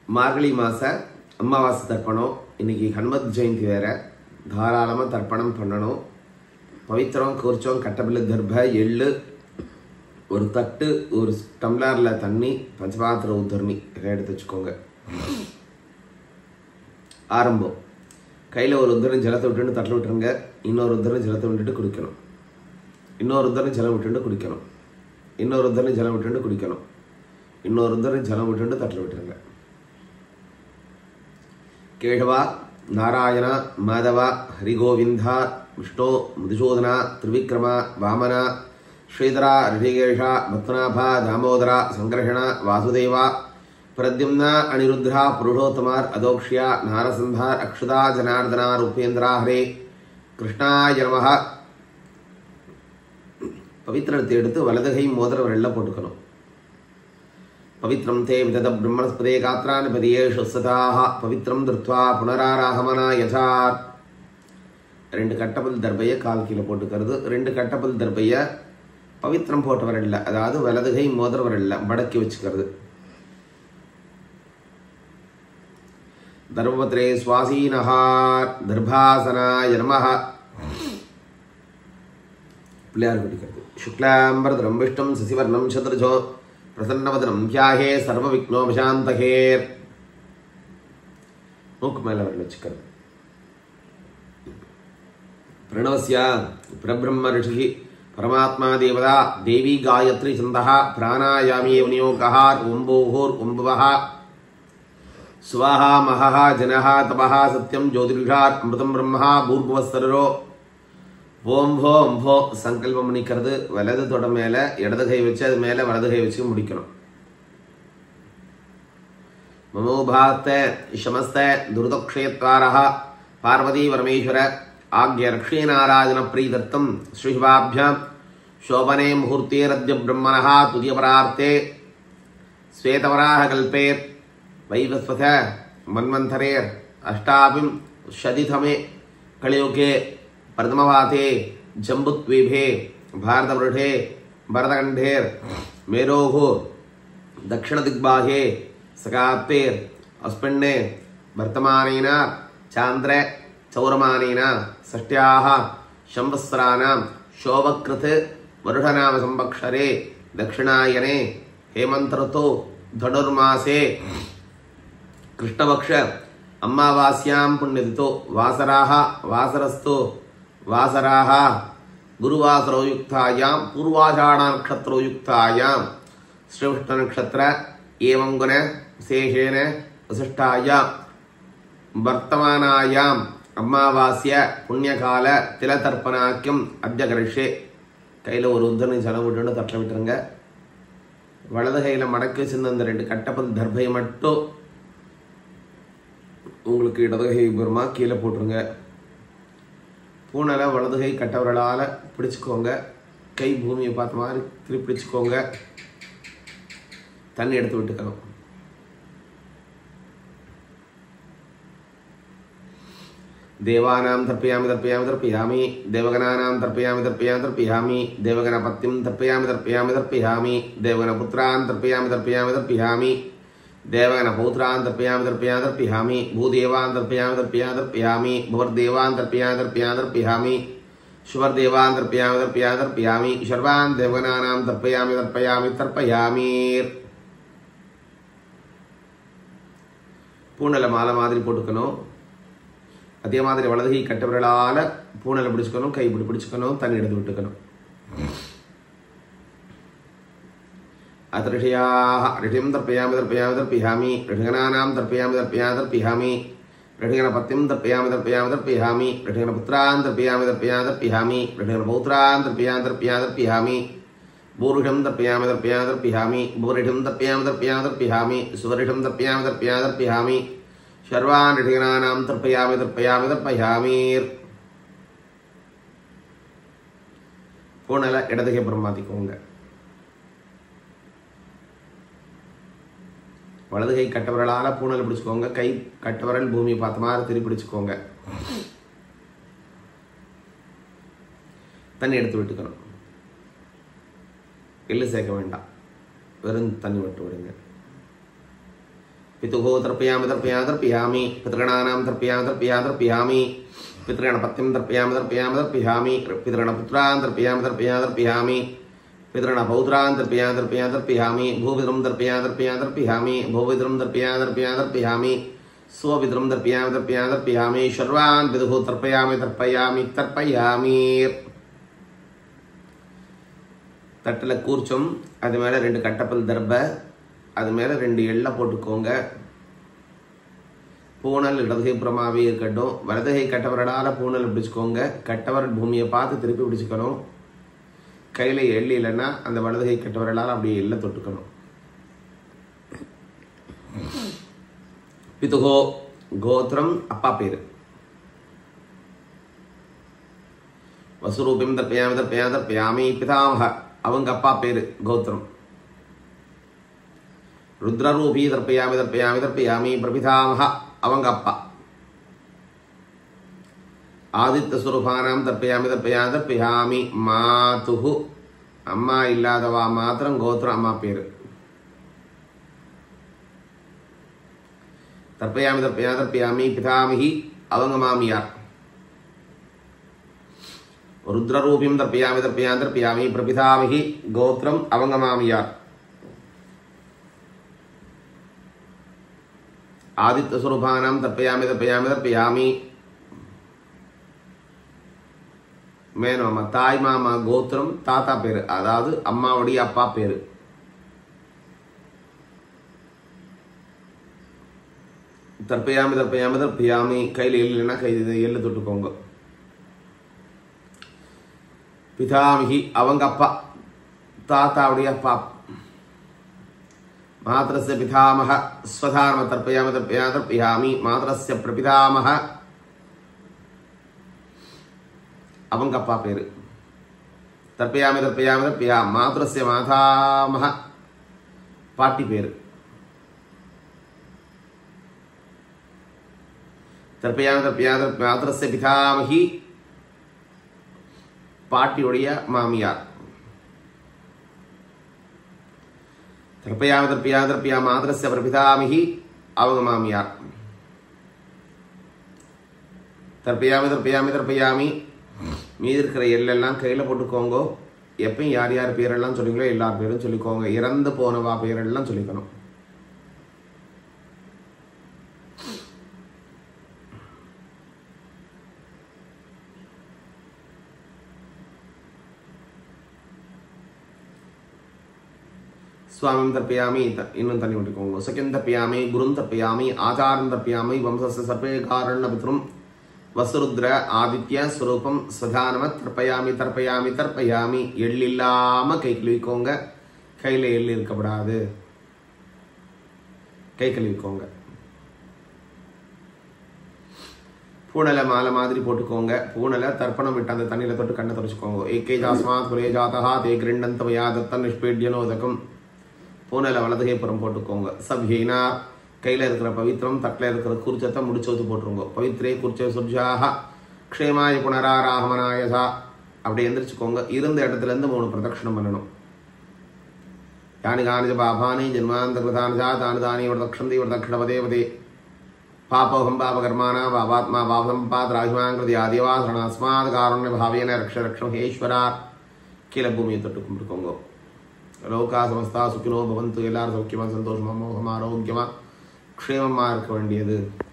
மார்கழி மாச அமாவாசை தர்ப்பணம் இன்னைக்கு ஹனுமத் ஜெயந்தி வேற தாராளமா தர்ப்பணம் பண்ணணும் பவித்திரம் கூர்ச்சம் கட்டபில்லு தர்ப எள்ளு ஒரு தட்டு ஒரு டம்ளர்ல தண்ணி பஞ்சபாத்திர உத்தரணி இதை எடுத்து வச்சுக்கோங்க ஆரம்பம் கையில் ஒரு உத்தரம் ஜலத்தை விட்டுட்டு தட்டில் விட்டுருங்க இன்னொரு உத்தரம் ஜலத்தை விட்டுட்டு குடிக்கணும் இன்னொரு உத்தரம் ஜலம் விட்டுட்டு குடிக்கணும் இன்னொரு உத்தரம் ஜலம் விட்டுட்டு குடிக்கணும் இன்னொரு உத்தரம் ஜலம் விட்டுட்டு தட்டில் விட்டுருங்க கேழவா நாராயண மாதவ ஹரிகோவிந்த விஷ்ணு மதுசூதன திரிவிக்ரம வாமன ஸ்ரீதரா ரிஷிகேஷ பத்மநாப தாமோதர சங்கர்ஷண வாசுதேவா பிரத்யும்ன அனிருத்ரா புருஷோத்தமார் அதோக்ஷ்யா நாரசிம்ஹார் அக்ஷதா ஜனார்தனா ரூபேந்திரா ஹரே கிருஷ்ணாய நமஹ பவித்திரத்தை எடுத்து வலதுகை மோதிர விரல்ல போட்டுக்கணும் பவித்ரம் தே விதத பிரம்மணஸ்பதே காத்ரானிபதியேஷு சதாக பவித்ரம் திருத்வா புனராராகமனா யசார் ரெண்டு கட்டபல் தர்பைய கால் கீழே போட்டுக்கிறது ரெண்டு கட்டபல் தர்பைய பவித்திரம் போட்ட வரல அதாவது வலதுகை மோதிர வரல மடக்கி வச்சுக்கிறது தர்மபத்ரே சுவாசீனஹார் தர்பாசனாய நமஹ பிள்ளையார் குடிக்கிறது சுக்லாம்பரதரம் விஷ்டம் சசிவர்ணம் சதுர்ஜோ பிரசன்னவதனம் தியாகே சர்வ விக்னோபசாந்தகேர் மூக்கு மேல வரல வச்சுக்கிறது பிரணவசியா பிரபிரம்ம ரிஷி பரமாத்மா தேவதா தேவி காயத்ரி சந்தா பிராணாயாமி விநியோகா ஓம்போஹோர் ஓம்பவः சுவாஹா மகா ஜனஹா தபஹா சத்யம் ஜோதிர்ஷார் அமிர்தம் பிரம்மஹா பூர்புவஸ்தரோ ஓம் ஹோ ஹோ சங்கல்பம் பண்ணிக்கிறது வலது தொட மேல இடது கை வச்சு அது மேல வலது கை வச்சு முடிக்கணும் மமோபாத்த சமஸ்த துருதக்ஷயத்வாரः பார்வதி பரமேஸ்வர ஆக்ய ரக்ஷேனாராஜன பிரீதர்த்தம் ஸ்ரீபாபியாம் சோபனே முகூர்த்தேரத்ய பிரம்மணः துதியபரார்த்தே ஸ்வேதவராக கல்பேர் வைவஸ்வத மன்வந்தரேர் அஷ்டாவிம் ஷதிதமே கலியுगे प्रथमवाते जम्बुद्वीपे भारतवृषे भरतखण्डेर् मेरोः दक्षिणदिग्बाहे सकाप्तेर् अस्मिन्ने वर्तमानेन चान्द्र चौरमानेन षष्ट्याः संवत्सराणां शोभकृत् वरुषनामसंवत्सरे दक्षिणायने हेमन्तऋतौ धनुर्मासे कृष्णपक्ष अमावास्यां पुण्यतिथो वासराः वासरस्तु वासराः गुरुवासरो युक्तायां पूर्वाषाढनक्षत्रो युक्तायां श्रीविष्णुनक्षत्र एवं गुण विशेषेण वसिष्ठायां वर्तमानायाम् அமாவாசிய புண்ணியகால திலதர்ப்பணாக்கியம் அத்திய கரிஷே கையில் ஒரு உத்தரணி ஜலம் விட்டுன்னு தட்டில் விட்டுருங்க வலது கையில் மடக்கி வச்சிருந்த அந்த ரெண்டு கட்டப்பல் தர்பையை மட்டும் உங்களுக்கு இடதுகை பெருமா கீழே போட்டுருங்க பூனலை வலதுகை கட்டவர்களால் பிடிச்சுக்கோங்க கை பூமியை பார்த்த மாதிரி திருப்பி பிடிச்சுக்கோங்க தண்ணி எடுத்து விட்டுக்கணும் தேவானாம் தர்ப்பயாமி தர்ப்பயாமி தர்ப்பயாமி தேவகனானாம் தர்ப்பயாமி தர்ப்பயாமி தர்ப்பயாமி தேவகணபத்தியம் தர்ப்பயாமி தர்ப்பயாமி தர்ப்பயாமி தேவகணபுத்திரான் தர்ப்பயாமி தர்ப்பயாமி தர்ப்பயாமி தேவகன பௌத்ரான் தர்ப்பயாமி தர்ப்பயாமி தர்ப்பயாமி பூதேவான் தர்ப்பயாமி தர்ப்பயாமி தர்ப்பயாமி புவர்தேவான் தர்ப்பயாமி தர்ப்பயாமி தர்ப்பயாமி சுவர்தேவான் தர்ப்பயாமி தர்ப்பயாமி தர்ப்பயாமி சர்வான் தேவகனானாம் தர்ப்பயாமி தர்ப்பயாமி தர்ப்பயாமீர் பூனலை மாலை மாதிரி போட்டுக்கணும் அதே மாதிரி வலதுகை கட்டவர்களால பூனலை பிடிச்சுக்கணும் கை இப்படி பிடிச்சுக்கணும் தண்ணி எடுத்து விட்டுக்கணும் अतऋषयाः ऋषिं तर्पयामि तर्पयामि तर्पयामि ऋषिगणानां तर्पयामि तर्पयामि तर्पयामि ऋषिगणपतिं तर्पयामि तर्पयामि तर्पयामि ऋषिगणपुत्रान् तर्पयामि तर्पयामि तर्पयामि ऋषिगणपौत्रान् तर्पयामि तर्पयामि तर्पयामि भूरिषं तर्पयामि तर्पयामि तर्पयामि भूरिषं तर्पयामि तर्पयामि तर्पयामि सुवरिषं तर्पयामि तर्पयामि तर्पयामि सर्वान् ऋषिगणानां तर्पयामि तर्पयामि तर्पयामीर् பூனல இடதுகை புறம் மாத்திக்கோங்க வலது கை கட்டவரலால பூனல் பிடிச்சுக்கோங்க கை கட்டவரல் பூமி பார்த்த மாதிரி திருப்பி பிடிச்சுக்கோங்க தண்ணி எடுத்து விட்டுக்கணும் எள்ளு சேர்க்க வேண்டாம் வெறும் தண்ணி விட்டு விடுங்க पितुः तर्पयामि तर्पयामि तर्पयामि पितॄणानां तर्पयामि तर्पयामि तर्पयामि पितृगणपत्यं तर्पयामि तर्पयामि तर्पयामि पितृगणपुत्रान् तर्पयामि तर्पयामि तर्पयामि पितृगणपौत्रान् तर्पयामि तर्पयामि तर्पयामि भूपितरं तर्पयामि तर्पयामि तर्पयामि भूपितरं तर्पयामि तर्पयामि तर्पयामि स्वपितरं तर्पयामि तर्पयामि तर्पयामि सर्वान् पितुः तर्पयामि तर्पयामि तर्पयामि தட்டில் கூர்ச்சம் அது மேலே ரெண்டு கட்டப்பல் தர்பை அது மேலே ரெண்டு எள்ளை போட்டுக்கோங்க பூனல் இடதுகை புறமாவே இருக்கட்டும் வலதுகை கட்டவரடால பூனல் பிடிச்சுக்கோங்க கட்டவர் பூமியை பார்த்து திருப்பி பிடிச்சுக்கணும் கையில் எள்ளு இல்லைன்னா அந்த வலதுகை கட்டவரடால் அப்படியே எள்ளை தொட்டுக்கணும் பிதுகோ கோத்திரம் அப்பா பேரு வசுரூபியம் தர்ப்பயாமி தர்ப்பயாமி தர்ப்பயாமி பிதாமக அவங்க அப்பா பேரு கோத்திரம் ருத்ரரூபி தர்ப்பயாமி தர்ப்பயாமி தர்ப்பயாமி பிரபிதாமக அவங்க அப்பா ஆதித்த சுரூபானாம் தர்ப்பயாமி தர்ப்பயாமி தர்ப்பயாமி மாதுகு அம்மா இல்லாதவா மாத்திரம் கோத்திரம் அம்மா பேரு தர்ப்பயாமி தர்ப்பயாமி தர்ப்பயாமி பிதாமிகி அவங்க மாமியார் ருத்ரரூபியம் தர்ப்பயாமி தர்ப்பயாமி தர்ப்பயாமி பிரபிதாமிகி கோத்திரம் அவங்க மாமியார் ஆதித்த சுரூபானாம் தர்ப்பயாமி தர்ப்பயாமி தர்ப்பயாமி மேனோமா தாய் மாமா கோத்திரம் தாத்தா பேரு அதாவது அம்மாவுடைய அப்பா பேரு தர்ப்பயாமி தர்ப்பயாமி தர்ப்பயாமி கையில் இல்லைன்னா கை எள்ளு தொட்டுக்கோங்க பிதாமிகி அவங்க அப்பா தாத்தாவுடைய அப்பா மாத்திரஸ்ய பிதாமக ஸ்வதார்ம தர்ப்பயாமி தர்ப்பயாமி தர்ப்பயாமி மாத்திரஸ்ய பிரபிதாமக அவங்க அப்பா பேரு தர்ப்பயாமி தர்ப்பயாமி தர்ப்பயா மாத்திரஸ்ய மாதாமக பாட்டி பேரு தர்ப்பயாமி தர்ப்பயாமி தர்ப்ப- மாத்திரஸ்ய பிதாமகி பாட்டியுடைய மாமியார் தர்ப்பயாமி தர்ப்பயாமி தர்ப்பயா மாத்திரஸ்ய பிரபிதாமிகி அவங்க மாமியார் தர்ப்பயாமி தர்ப்பயாமி தர்ப்பயாமி மீதி இருக்கிற எல்லெல்லாம் கையில் போட்டுக்கோங்க எப்பயும் யார் யார் பேரெல்லாம் சொல்லிங்களோ எல்லார் பேரும் சொல்லிக்கோங்க இறந்து போனவா பேரெல்லாம் சொல்லிக்கணும் சுவாமிம் தர்ப்பயாமி த- இன்னும் தண்ணி விட்டுக்கோங்க சக்கியம் தர்ப்பயாமி குரும் தர்ப்பயாமி ஆச்சாரம் தர்ப்பயாமி வம்சஸ்ய சர்வே காரண பித்ரும் வசுருத்ர ஆதித்ய ஸ்வரூபம் ஸ்வதானம தர்ப்பயாமி தர்ப்பயாமி தர்ப்பயாமி எள் இல்லாம கை கழுவிக்கோங்க கையில எள் இருக்கப்படாது கை கழுவிக்கோங்க பூனலை மாலை மாதிரி போட்டுக்கோங்க பூனலை தர்ப்பணம் விட்டு அந்த தண்ணியில தொட்டு கண்ணை தொடச்சுக்கோங்க ஏகே ஜாஸ்மாத் குலே ஜாதகா தே கிருண்டந்த வயா தத்தன் நிஷ்பேட்யனோதகம் பூனலை வலதுகை புறம் போட்டுக்கோங்க சப்ஹீனா கையில இருக்கிற பவித்திரம் தட்டில் இருக்கிற குறிச்சத்தை முடிச்சு வச்சு போட்டுருங்க பவித்ரே குறிச்ச சுர்ஜாக க்ஷேமாய புனராராகமனாயசா அப்படி எந்திரிச்சுக்கோங்க இருந்த இடத்துல இருந்து மூணு பிரதட்சணம் பண்ணணும் யானி காணிஜ பாபானி ஜென்மாந்தகிருதானி ஜா தானி தானி ஒரு தக்ஷந்தி ஒரு தக்ஷணபதே பதே பாபோகம் பாபகர்மானா பாபாத்மா பாபசம்பாத் ராஜிமாங்கிருதி ஆதிவா சரணாஸ்மாத் காருண்ய பாவேன ரக்ஷ ரக்ஷம் ஹேஸ்வரா கீழே பூமியை தொட்டு கும்பிட்டுக்கோங்க லோகா சமஸ்தா சுக்கினோ பவந்து எல்லாரும் சௌக்கியமா சந்தோஷமா மோகமா ஆரோக்கியமா க்ஷேமமா இருக்க வேண்டியது